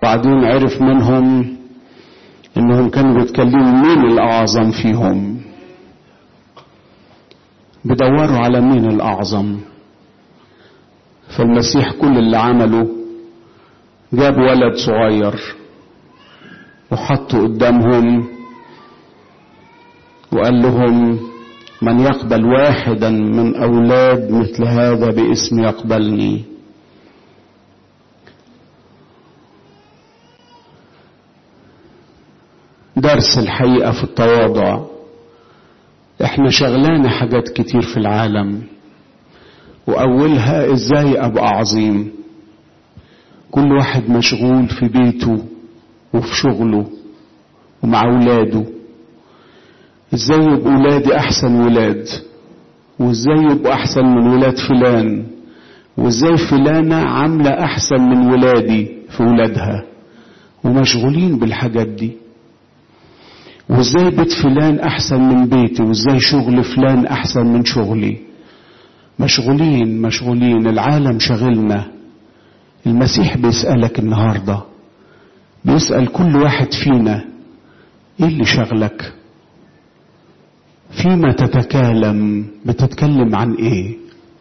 وبعدين عرف منهم انهم كانوا بيتكلموا مين الاعظم فيهم بدوروا على مين الاعظم فالمسيح كل اللي عمله جاب ولد صغير وحطه قدامهم وقال لهم من يقبل واحدا من اولاد مثل هذا باسم يقبلني درس الحقيقه في التواضع احنا شغلانة حاجات كتير في العالم واولها ازاي ابقى عظيم كل واحد مشغول في بيته وفي شغله ومع اولاده ازاي يبقوا ولادي احسن ولاد وازاي يبقوا احسن من ولاد فلان وازاي فلانة عاملة احسن من ولادي في ولادها ومشغولين بالحاجات دي وازاي بيت فلان احسن من بيتي وازاي شغل فلان احسن من شغلي مشغولين مشغولين العالم شغلنا المسيح بيسألك النهاردة بيسأل كل واحد فينا ايه اللي شغلك فيما تتكلم بتتكلم عن ايه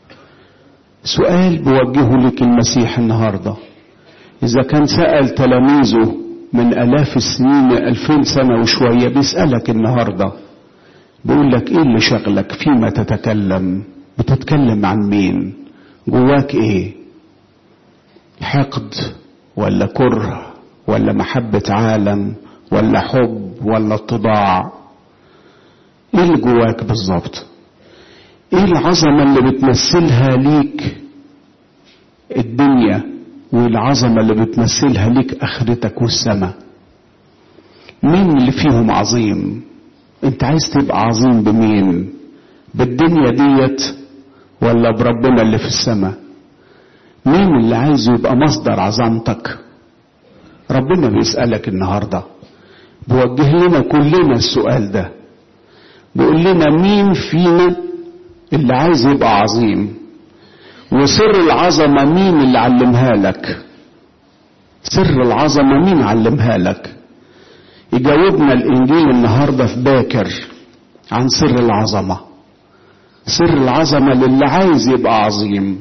سؤال بوجهه لك المسيح النهاردة اذا كان سأل تلاميذه من الاف السنين الفين سنة وشوية بيسألك النهاردة بيقول لك ايه اللي شغلك فيما تتكلم بتتكلم عن مين جواك ايه حقد ولا كره ولا محبة عالم ولا حب ولا اتضاع ايه اللي جواك بالظبط ايه العظمة اللي بتمثلها ليك الدنيا والعظمة اللي بتمثلها ليك اخرتك والسماء مين اللي فيهم عظيم انت عايز تبقى عظيم بمين بالدنيا ديت ولا بربنا اللي في السماء مين اللي عايز يبقى مصدر عظمتك ربنا بيسألك النهاردة بيوجه لنا كلنا السؤال ده بيقول لنا مين فينا اللي عايز يبقى عظيم وسر العظمة مين اللي علمها لك سر العظمة مين علمها لك يجاوبنا الإنجيل النهاردة في باكر عن سر العظمة سر العظمة للي عايز يبقى عظيم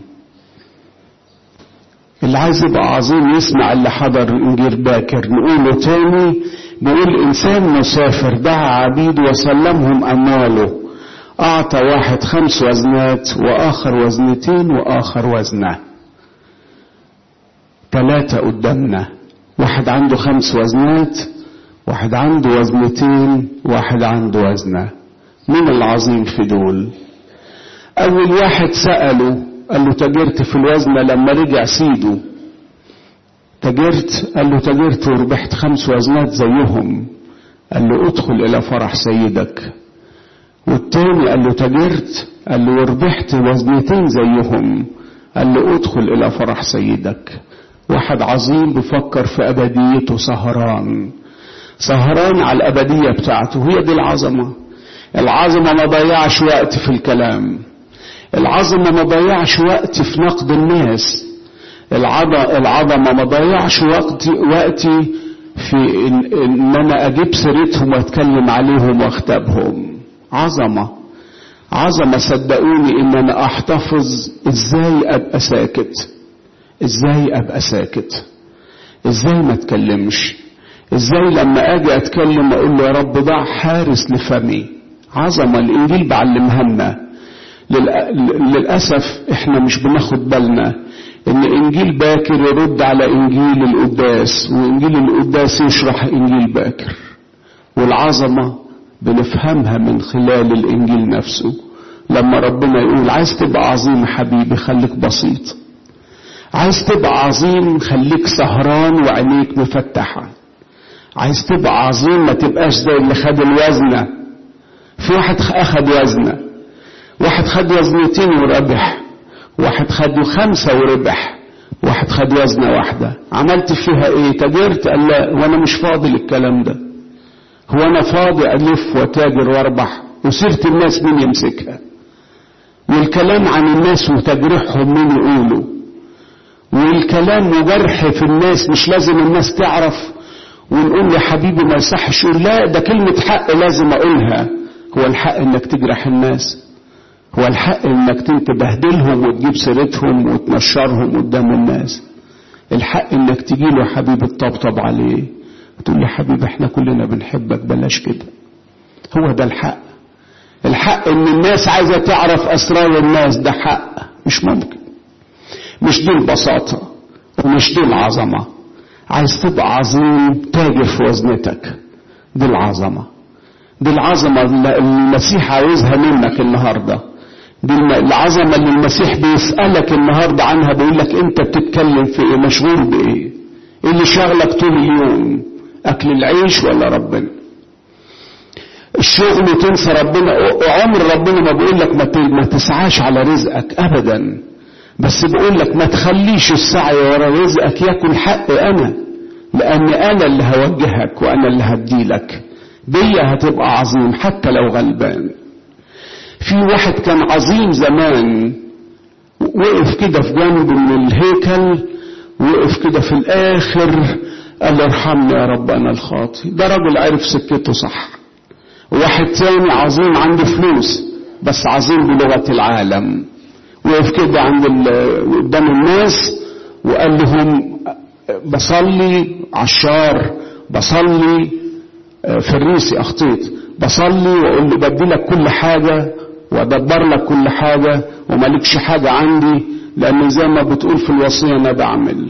اللي عايز يبقى عظيم يسمع اللي حضر الإنجيل باكر نقوله تاني بيقول إنسان مسافر دعا عبيد وسلمهم أمواله أعطى واحد خمس وزنات وآخر وزنتين وآخر وزنة ثلاثة قدامنا واحد عنده خمس وزنات واحد عنده وزنتين واحد عنده وزنة مين العظيم في دول أول واحد سأله قال له تجرت في الوزنة لما رجع سيده تجرت قال له تجرت وربحت خمس وزنات زيهم قال له ادخل إلى فرح سيدك والتاني قال له تجرت قال له وربحت وزنتين زيهم قال له ادخل إلى فرح سيدك واحد عظيم بفكر في أبديته سهران سهران على الأبدية بتاعته هي دي العظمة العظمة ما ضيعش وقت في الكلام العظمة ما ضيعش وقت في نقد الناس العظمة ما ضيعش وقتي وقتي في إن, إن أنا أجيب سيرتهم وأتكلم عليهم وأختبهم عظمة عظمة صدقوني إن أنا أحتفظ إزاي أبقى ساكت إزاي أبقى ساكت إزاي ما أتكلمش إزاي لما أجي أتكلم أقول له يا رب ضع حارس لفمي عظمة الإنجيل بعلمها لنا للأسف إحنا مش بناخد بالنا إن إنجيل باكر يرد على إنجيل القداس وإنجيل القداس يشرح إنجيل باكر والعظمة بنفهمها من خلال الإنجيل نفسه لما ربنا يقول عايز تبقى عظيم حبيبي خليك بسيط عايز تبقى عظيم خليك سهران وعينيك مفتحة عايز تبقى عظيم ما تبقاش زي اللي خد الوزنة في واحد أخد وزنة واحد خد وزنتين وربح واحد خد خمسة وربح واحد خد وزنة واحدة عملت فيها ايه تاجرت قال لا وانا مش فاضي للكلام ده هو انا فاضي الف وتاجر واربح وسيرة الناس مين يمسكها والكلام عن الناس وتجريحهم مين يقوله والكلام وجرح في الناس مش لازم الناس تعرف ونقول يا حبيبي ما يصحش يقول لا ده كلمة حق لازم أقولها هو الحق إنك تجرح الناس هو الحق إنك تبهدلهم وتجيب سيرتهم وتنشرهم قدام الناس الحق إنك تجيله يا حبيبي تطبطب عليه تقول يا حبيبي احنا كلنا بنحبك بلاش كده هو ده الحق الحق ان الناس عايزة تعرف اسرار الناس ده حق مش ممكن مش دي البساطة ومش دي العظمة عايز تبقى عظيم تاجر في وزنتك دي العظمة دي العظمة اللي المسيح عاوزها منك النهاردة دي العظمة اللي المسيح بيسألك النهاردة عنها بيقول لك انت بتتكلم في ايه مشغول بايه ايه اللي شغلك طول اليوم اكل العيش ولا ربنا الشغل وتنسى ربنا عمر ربنا ما بيقول لك ما تسعاش على رزقك ابدا بس بيقول لك ما تخليش السعي ورا رزقك ياكل حقي انا لان انا اللي هوجهك وانا اللي هديلك بيا هتبقى عظيم حتى لو غلبان في واحد كان عظيم زمان وقف كده في جنب من الهيكل وقف كده في الاخر قال ارحمني يا رب انا الخاطي ده راجل عرف سكته صح واحد تاني عظيم عنده فلوس بس عظيم بلغة العالم وقف كده عند قدام الناس وقال لهم بصلي عشار بصلي فريسي اخطيت بصلي واقول له بدي لك كل حاجة وادبر لك كل حاجة ومالكش حاجة عندي لان زي ما بتقول في الوصية انا بعمل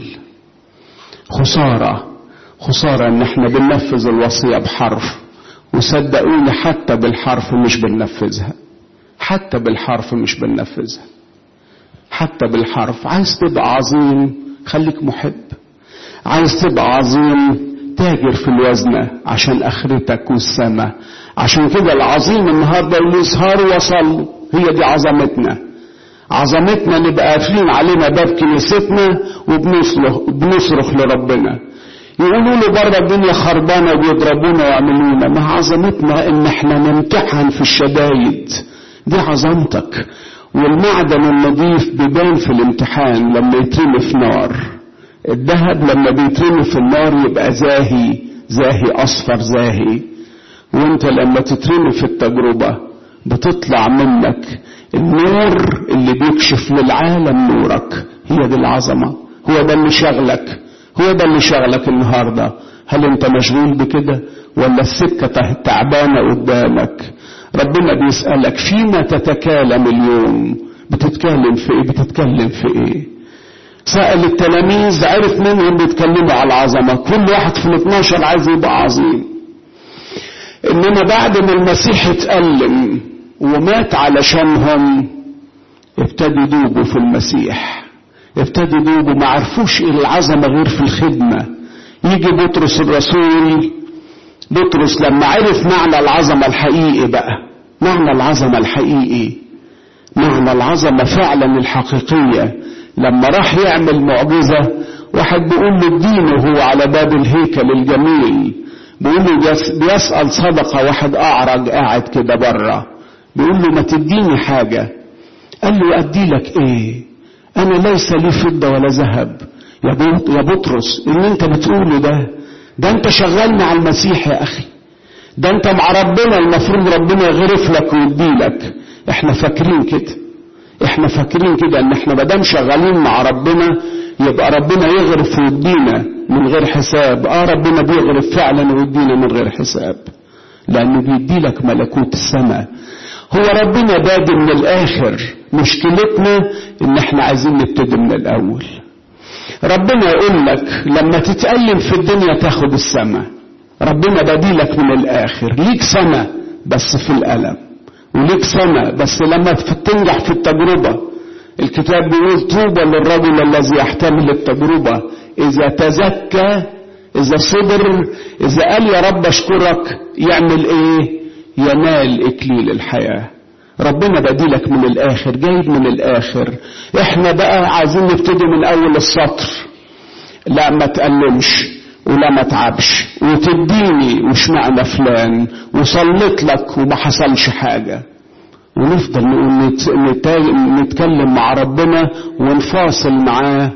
خسارة خسارة ان احنا بننفذ الوصية بحرف وصدقوني حتى بالحرف مش بننفذها حتى بالحرف مش بننفذها حتى بالحرف عايز تبقى عظيم خليك محب عايز تبقى عظيم تاجر في الوزنة عشان اخرتك والسماء عشان كده العظيم النهارده يقول اسهروا وصلوا هي دي عظمتنا عظمتنا نبقى قافلين علينا باب كنيستنا وبنصرخ لربنا يقولوا له بره الدنيا خربانه وبيضربونا ويعملونا ما عظمتنا ان احنا نمتحن في الشدايد دي عظمتك والمعدن النظيف بيبان في الامتحان لما يترمي في نار الذهب لما بيترمي في النار يبقى زاهي زاهي اصفر زاهي وانت لما تترمي في التجربه بتطلع منك النور اللي بيكشف للعالم نورك هي دي العظمه هو ده اللي شغلك هو ده اللي شغلك النهارده هل انت مشغول بكده ولا السكه تعبانه قدامك ربنا بيسالك فيما تتكالم اليوم بتتكلم في ايه بتتكلم في ايه سأل التلاميذ عرف منهم بيتكلموا على العظمة كل واحد في الاثناشر عايز يبقى عظيم انما بعد ما المسيح اتألم ومات علشانهم ابتدوا يدوبوا في المسيح ابتدوا يدوبوا ما عرفوش ايه العظمة غير في الخدمة يجي بطرس الرسول بطرس لما عرف معنى العظمة الحقيقي بقى معنى العظمة الحقيقي معنى العظمة فعلا الحقيقية لما راح يعمل معجزة واحد بيقول له اديني وهو على باب الهيكل الجميل بيقول له بيسأل صدقة واحد أعرج قاعد كده بره بيقول له ما تديني حاجة قال له أدي لك إيه أنا ليس لي فضة ولا ذهب يا بطرس اللي أنت بتقوله ده ده أنت شغال مع المسيح يا أخي ده أنت مع ربنا المفروض ربنا يغرف لك ويديلك احنا فاكرين كده احنا فاكرين كده ان احنا مادام شغالين مع ربنا يبقى ربنا يغرف ويدينا من غير حساب اه ربنا بيغرف فعلا ويدينا من غير حساب لانه بيدي لك ملكوت السماء هو ربنا بادي من الاخر مشكلتنا ان احنا عايزين نبتدي من الاول ربنا يقول لك لما تتألم في الدنيا تاخد السماء ربنا بديلك من الاخر ليك سماء بس في الالم وليك سنة بس لما تنجح في التجربة الكتاب بيقول طوبى للرجل الذي يحتمل التجربة إذا تزكى إذا صبر إذا قال يا رب أشكرك يعمل إيه؟ ينال إكليل الحياة ربنا بديلك من الآخر جايب من الآخر إحنا بقى عايزين نبتدي من أول السطر لا ما تألمش ولا ما تعبش وتديني وش معنى فلان وصلت لك وما حصلش حاجة ونفضل نقول نتكلم مع ربنا ونفاصل معاه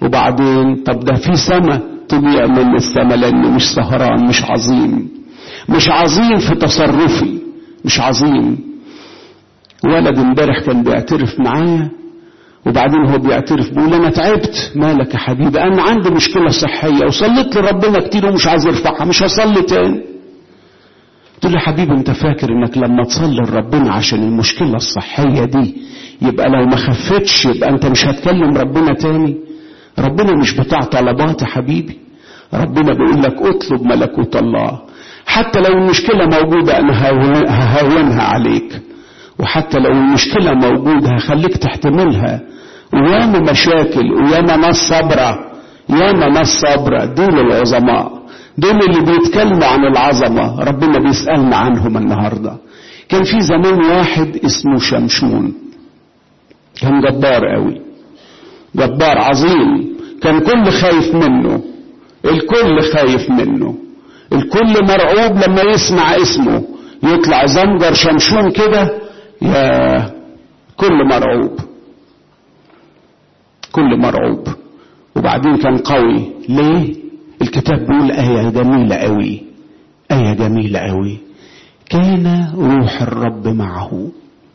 وبعدين طب ده في سماء تضيع من السماء لانه مش سهران مش عظيم مش عظيم في تصرفي مش عظيم ولد امبارح كان بيعترف معايا وبعدين هو بيعترف بيقول انا تعبت مالك يا حبيبي انا عندي مشكله صحيه وصليت لربنا كتير ومش عايز يرفعها مش هصلي تاني قلت له يا حبيبي انت فاكر انك لما تصلي لربنا عشان المشكله الصحيه دي يبقى لو ما خفتش يبقى انت مش هتكلم ربنا تاني ربنا مش بتاع طلبات يا حبيبي ربنا بيقول لك اطلب ملكوت الله حتى لو المشكله موجوده انا ههونها عليك وحتى لو المشكله موجوده هخليك تحتملها وياما مشاكل وياما ناس صبره ياما ناس صبره دول العظماء دول اللي بيتكلموا عن العظمة ربنا بيسألنا عنهم النهاردة كان في زمان واحد اسمه شمشون كان جبار قوي جبار عظيم كان كل خايف منه الكل خايف منه الكل مرعوب لما يسمع اسمه يطلع زمجر شمشون كده يا كل مرعوب كل مرعوب وبعدين كان قوي ليه الكتاب بيقول آية جميلة قوي آية جميلة قوي كان روح الرب معه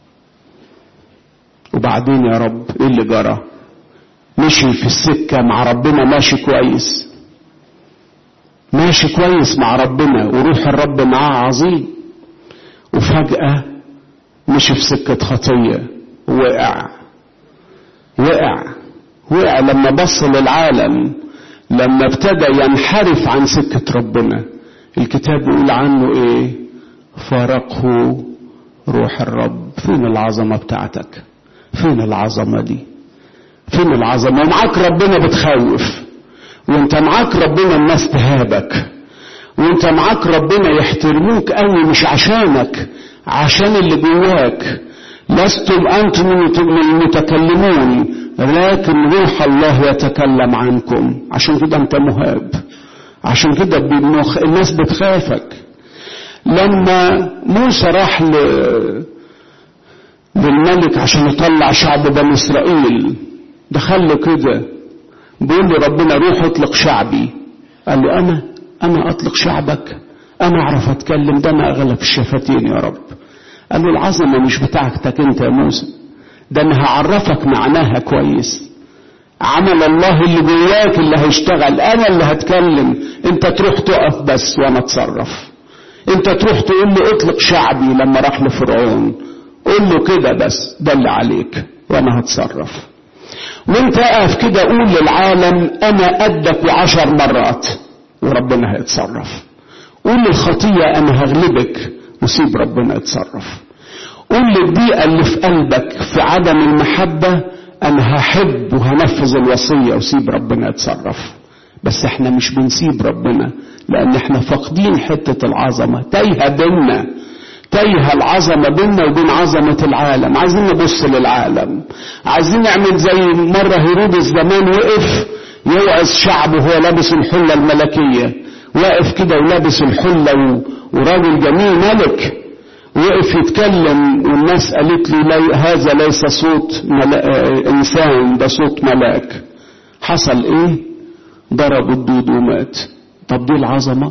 وبعدين يا رب ايه اللي جرى مشي في السكة مع ربنا ماشي كويس ماشي كويس مع ربنا وروح الرب معاه عظيم وفجأة مشي في سكة خطية وقع وقع وقع لما بص للعالم لما ابتدى ينحرف عن سكة ربنا الكتاب بيقول عنه ايه فارقه روح الرب فين العظمة بتاعتك فين العظمة دي فين العظمة ومعاك ربنا بتخوف وانت معاك ربنا الناس تهابك وانت معاك ربنا يحترموك قوي مش عشانك عشان اللي جواك لستم انتم المتكلمون لكن روح الله يتكلم عنكم عشان كده انت مهاب عشان كده الناس بتخافك لما موسى راح ل... للملك عشان يطلع شعب بني اسرائيل دخل له كده بيقول له ربنا روح اطلق شعبي قال له انا انا اطلق شعبك انا اعرف اتكلم ده انا اغلب الشفتين يا رب قال له العظمه مش بتاعتك انت يا موسى ده انا هعرفك معناها كويس عمل الله اللي جواك اللي هيشتغل انا اللي هتكلم انت تروح تقف بس وانا اتصرف انت تروح تقول له اطلق شعبي لما راح لفرعون قول له كده بس ده اللي عليك وانا هتصرف وانت اقف كده قول للعالم انا قدك وعشر مرات وربنا هيتصرف قول للخطية انا هغلبك وسيب ربنا يتصرف قول للبيئة اللي في قلبك في عدم المحبة انا هحب وهنفذ الوصية وسيب ربنا يتصرف بس احنا مش بنسيب ربنا لان احنا فاقدين حتة العظمة تايهة بينا تايهة العظمة بينا وبين عظمة العالم عايزين نبص للعالم عايزين نعمل زي مرة هيرودس زمان وقف يوعظ شعبه وهو لابس الحلة الملكية واقف كده ولابس الحلة وراجل جميل ملك وقف يتكلم والناس قالت له لي هذا ليس صوت انسان ده صوت ملاك حصل ايه ضرب الدود ومات طب دي العظمة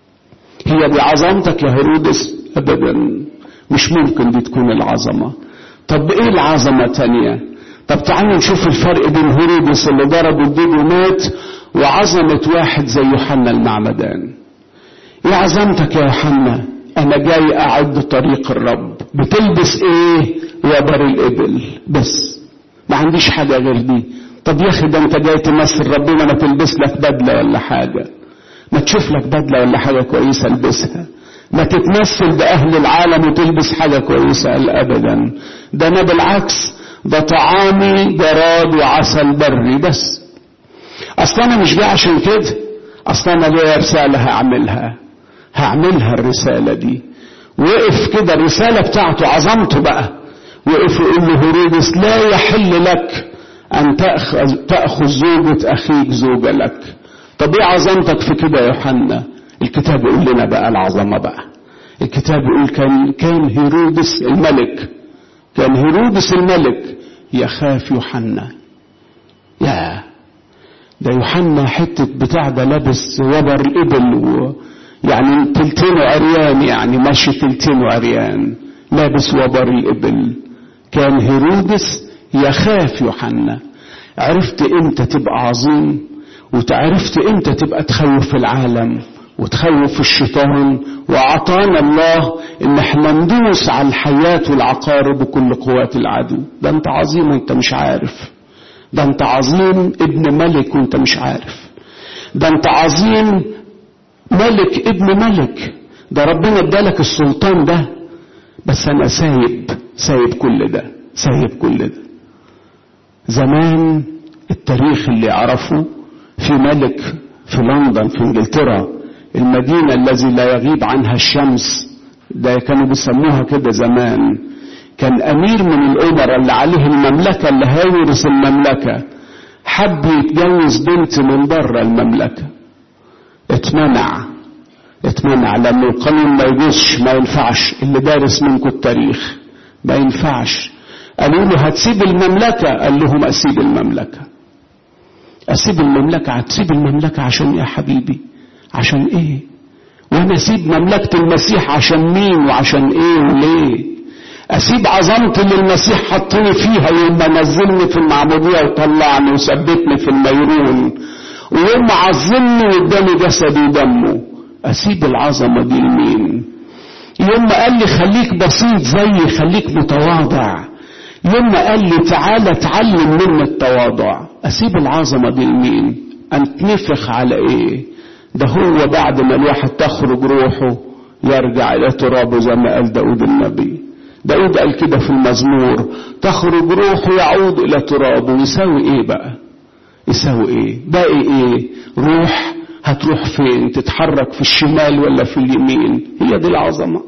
هي دي عظمتك يا هيرودس ابدا مش ممكن دي تكون العظمة طب ايه العظمة تانية طب تعالوا نشوف الفرق بين هيرودس اللي ضرب الدود ومات وعظمة واحد زي يوحنا المعمدان ايه عظمتك يا يوحنا انا جاي اعد طريق الرب بتلبس ايه وبر الابل بس ما عنديش حاجة غير دي طب يا اخي ده انت جاي تمثل ربنا ما تلبس لك بدلة ولا حاجة ما تشوف لك بدلة ولا حاجة كويسة البسها ما تتمثل بأهل العالم وتلبس حاجة كويسة أبدا ده أنا بالعكس ده طعامي جراد وعسل بري بس أصلا أنا مش جاي عشان كده أصلا أنا ليا رسالة هعملها هعملها الرسالة دي وقف كده الرسالة بتاعته عظمته بقى وقف يقول له هيرودس لا يحل لك أن تأخذ, تأخذ زوجة أخيك زوجة لك طب إيه عظمتك في كده يا يوحنا الكتاب يقول لنا بقى العظمة بقى الكتاب يقول كان كان هيرودس الملك كان هيرودس الملك يخاف يوحنا يا ده يوحنا حتة بتاع ده لابس وبر الإبل و يعني تلتين عريان يعني ماشي تلتين عريان لابس وبر الإبل كان هيرودس يخاف يوحنا عرفت امتى تبقى عظيم وتعرفت امتى تبقى تخوف العالم وتخوف الشيطان واعطانا الله ان احنا ندوس على الحياة والعقارب وكل قوات العدو ده انت عظيم وانت مش عارف ده انت عظيم ابن ملك وانت مش عارف ده انت عظيم ملك ابن ملك ده ربنا ادالك السلطان ده بس انا سايب سايب كل ده سايب كل ده زمان التاريخ اللي يعرفه في ملك في لندن في انجلترا المدينة الذي لا يغيب عنها الشمس ده كانوا بيسموها كده زمان كان امير من الامراء اللي عليه المملكة اللي هيورث المملكة حب يتجوز بنت من بره المملكة اتمنع اتمنع لأن القانون ما يجوزش ما ينفعش اللي دارس منكم التاريخ ما ينفعش قالوا له هتسيب المملكة قال لهم أسيب المملكة أسيب المملكة هتسيب المملكة عشان إيه يا حبيبي عشان إيه وأنا أسيب مملكة المسيح عشان مين وعشان إيه وليه أسيب عظمتي اللي المسيح حطني فيها يوم ما نزلني في المعمودية وطلعني وثبتني في الميرون ويوم ما عظمني واداني جسدي ودمه أسيب العظمة دي لمين يوم ما قال لي خليك بسيط زيي خليك متواضع يوم ما قال لي تعالى اتعلم مني التواضع اسيب العظمة دي لمين انتنفخ على ايه ده هو بعد ما الواحد تخرج روحه يرجع الى ترابه زي ما قال داود النبي داود قال كده في المزمور تخرج روحه يعود الى ترابه يساوي ايه بقى يساوي ايه باقي ايه روح هتروح فين تتحرك في الشمال ولا في اليمين هي دي العظمة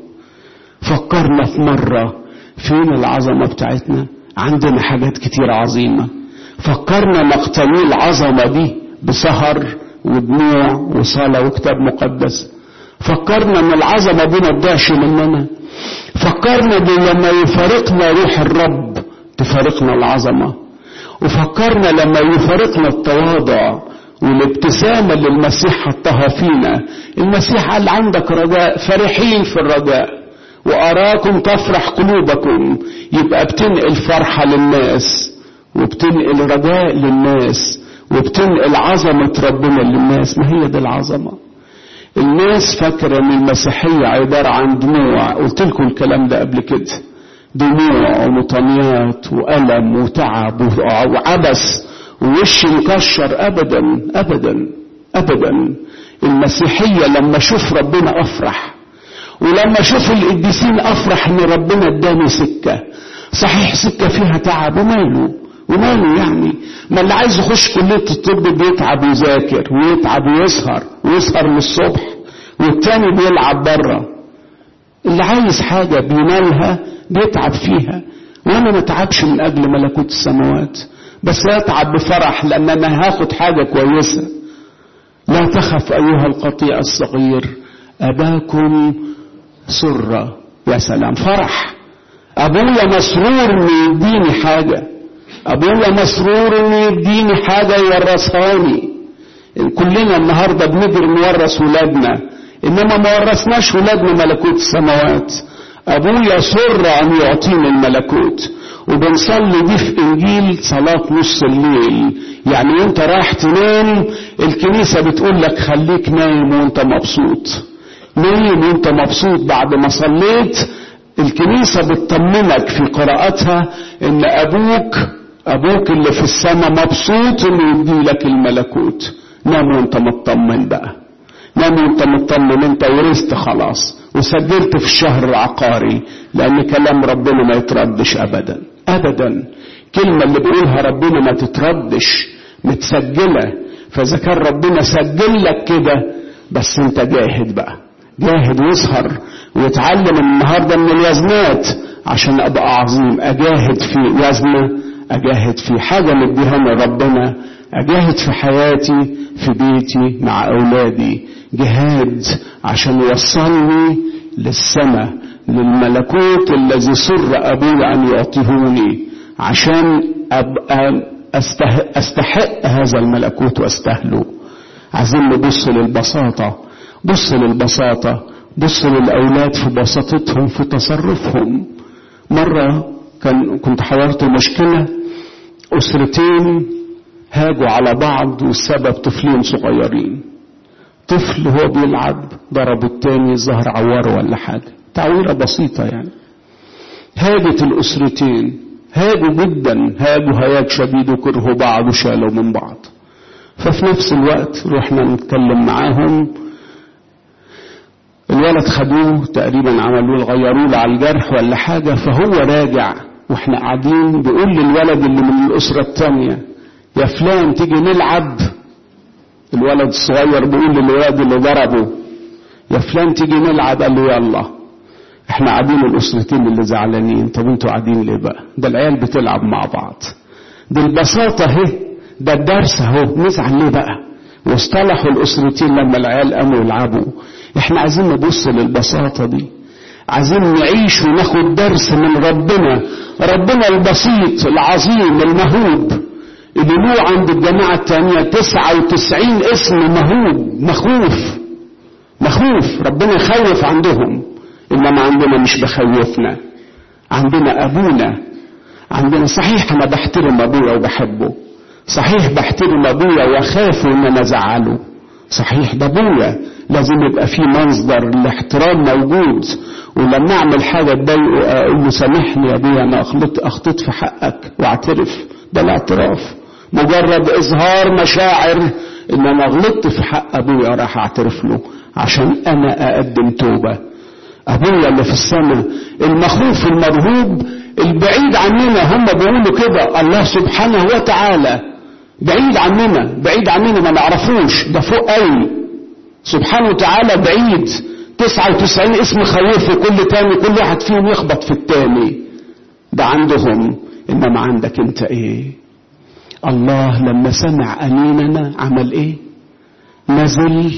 فكرنا في مرة فين العظمة بتاعتنا عندنا حاجات كتير عظيمة فكرنا نقتني العظمة دي بسهر ودموع وصلاة وكتاب مقدس فكرنا ان العظمة دي ما تضيعش مننا فكرنا دي لما يفارقنا روح الرب تفارقنا العظمة وفكرنا لما يفارقنا التواضع والابتسامة اللي المسيح حطها فينا المسيح قال عندك رجاء فرحين في الرجاء وأراكم تفرح قلوبكم يبقى بتنقل فرحة للناس وبتنقل رجاء للناس وبتنقل عظمة ربنا للناس ما هي دي العظمة الناس فاكرة ان المسيحية عبارة عن دموع قلت لكم الكلام ده قبل كده دموع ومطنيات وألم وتعب وعبث ووش مكشر ابدا ابدا ابدا المسيحية لما اشوف ربنا افرح ولما اشوف القديسين افرح ان ربنا اداني سكة صحيح سكة فيها تعب وماله وماله يعني ما اللي عايز يخش كلية الطب بيتعب ويذاكر ويتعب ويسهر ويسهر للصبح والتاني بيلعب بره اللي عايز حاجة بينالها بيتعب فيها وانا ما تعبش من اجل ملكوت السماوات بس اتعب بفرح لان انا هاخد حاجة كويسة لا تخف ايها القطيع الصغير اباكم سرة يا سلام فرح ابويا مسرور ان يديني حاجة ابويا مسرور ان يديني حاجة يورثهاني كلنا النهاردة بنقدر نورث ولادنا انما ما ورثناش ولادنا ملكوت السماوات ابويا سر ان يعطيني الملكوت وبنصلي دي في انجيل صلاة نص الليل يعني وانت رايح تنام الكنيسة بتقول لك خليك نايم وانت مبسوط نايم وانت مبسوط بعد ما صليت الكنيسة بتطمنك في قراءتها ان ابوك ابوك اللي في السماء مبسوط انه يدي لك الملكوت نام وانت مطمن بقى نام وانت مطمن انت ورثت خلاص وسجلت في الشهر العقاري لان كلام ربنا ما يتردش ابدا ابدا كلمة اللي بيقولها ربنا ما تتردش متسجلة فاذا كان ربنا سجل لك كده بس انت جاهد بقى جاهد واسهر واتعلم النهارده من الوزنات عشان ابقى عظيم اجاهد في وزنه اجاهد في حاجه مديها ربنا اجاهد في حياتي في بيتي مع اولادي جهاد عشان يوصلني للسماء للملكوت الذي سر ابويا ان يعطيهوني عشان ابقى أستحق هذا الملكوت وأستهله عايزين نبص للبساطة بص للبساطة بص للأولاد في بساطتهم في تصرفهم مرة كان كنت حضرت مشكلة أسرتين هاجوا على بعض والسبب طفلين صغيرين طفل هو بيلعب ضرب التاني ظهر عوار ولا حاجة تعويرة بسيطة يعني هاجت الأسرتين هاجوا جدا هاجوا هياج شديد وكرهوا بعض وشالوا من بعض ففي نفس الوقت رحنا نتكلم معاهم الولد خدوه تقريبا عملوا له غيروا له على الجرح ولا حاجة فهو راجع واحنا قاعدين بيقول للولد اللي من الأسرة التانية يا فلان تيجي نلعب الولد الصغير بيقول للولد اللي ضربه يا فلان تيجي نلعب قال له يلا احنا قاعدين الاسرتين اللي زعلانين طب انتوا قاعدين ليه بقى ده العيال بتلعب مع بعض دي البساطة اهي ده الدرس اهو نزعل ليه بقى واصطلحوا الاسرتين لما العيال قاموا يلعبوا احنا عايزين نبص للبساطة دي عايزين نعيش وناخد درس من ربنا ربنا البسيط العظيم المهوب اللي له عند الجماعة التانية تسعة وتسعين اسم مهوب مخوف مخوف ربنا يخوف عندهم إنما عندنا مش بخوفنا عندنا أبونا عندنا صحيح أنا بحترم أبويا وبحبه صحيح بحترم أبويا وأخاف إن أنا أزعله صحيح ده أبويا لازم يبقى في مصدر الاحترام موجود ولما أعمل حاجة تضايقه أقول له سامحني يا أبويا أنا أخطيت أخطيت في حقك وأعترف ده الاعتراف مجرد إظهار مشاعر إن أنا غلطت في حق أبويا راح أعترف له عشان أنا أقدم توبة أبويا اللي في السماء المخوف المرهوب البعيد عننا هم بيقولوا كده الله سبحانه وتعالى بعيد عننا بعيد عننا ما نعرفوش ده فوق قوي سبحانه وتعالى بعيد 99 اسم خوفه كل تاني كل واحد فيهم يخبط في التاني ده عندهم انما عندك انت ايه الله لما سمع انيننا عمل ايه نزل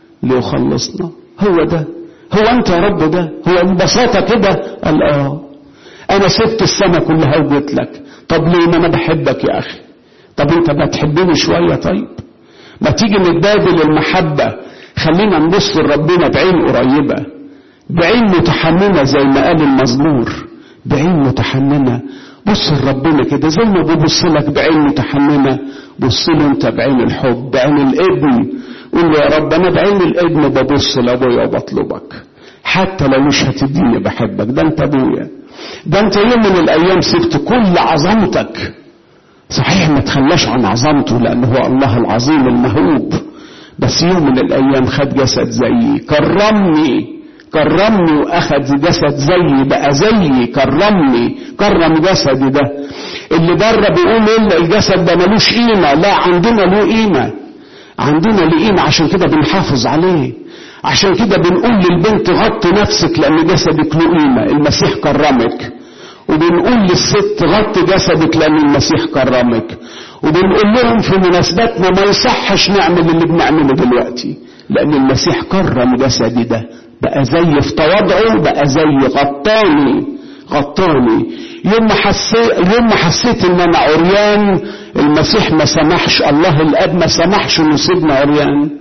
ليخلصنا هو ده هو انت يا رب ده هو ببساطة كده قال اه انا سبت السماء كلها وجيت لك طب ليه ما انا بحبك يا اخي طب انت ما تحبني شوية طيب ما تيجي نتبادل المحبة خلينا نبص لربنا بعين قريبة بعين متحننة زي ما قال المزمور بعين متحننة بص لربنا كده زي ما ببص لك بعين متحننة بص له انت بعين الحب بعين الابن قول له يا رب انا بعين الابن ببص لابويا وبطلبك حتى لو مش هتديني بحبك ده انت ابويا ده انت يوم من الايام سبت كل عظمتك صحيح ما تخلاش عن عظمته لانه هو الله العظيم المهوب بس يوم من الايام خد جسد زيي كرمني كرمني واخد جسد زيي بقى زيي كرمني كرم جسدي ده اللي بره بيقول ايه الجسد ده ملوش قيمه لا عندنا له قيمه عندنا له قيمه عشان كده بنحافظ عليه عشان كده بنقول للبنت غطي نفسك لان جسدك له قيمه المسيح كرمك وبنقول للست غطي جسدك لان المسيح كرمك وبنقول لهم في مناسباتنا ما يصحش نعمل اللي بنعمله دلوقتي لان المسيح كرم جسدي ده بقى زي في تواضعه بقى زي غطاني غطاني يوم ما حسيت يوم ما حسيت ان انا عريان المسيح ما سمحش الله الاب ما سمحش انه يسيبنا عريان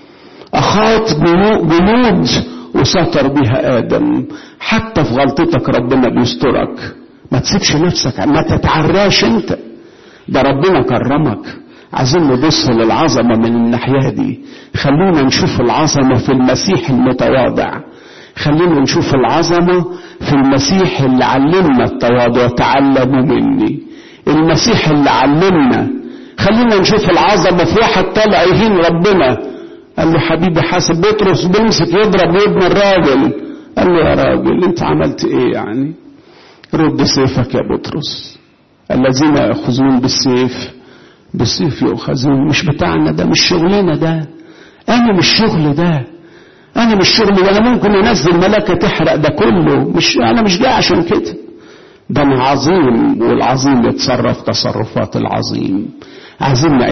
اخاط جنود وستر بها ادم حتى في غلطتك ربنا بيسترك ما تسيبش نفسك ما تتعراش انت ده ربنا كرمك عايزين نبص للعظمة من الناحية دي خلونا نشوف العظمة في المسيح المتواضع خلينا نشوف العظمة في المسيح اللي علمنا التواضع تعلموا مني المسيح اللي علمنا خلينا نشوف العظمة في واحد طالع يهين ربنا قال له حبيبي حاسب بطرس بيمسك يضرب ابن الراجل قال له يا راجل انت عملت ايه يعني رد سيفك يا بطرس الذين يأخذون بالسيف بالسيف يؤخذون مش بتاعنا ده مش شغلنا ده انا مش شغل ده انا مش شغل ده انا ممكن انزل ملكة تحرق ده كله مش انا مش جاي عشان كده ده انا عظيم والعظيم يتصرف تصرفات العظيم عايزين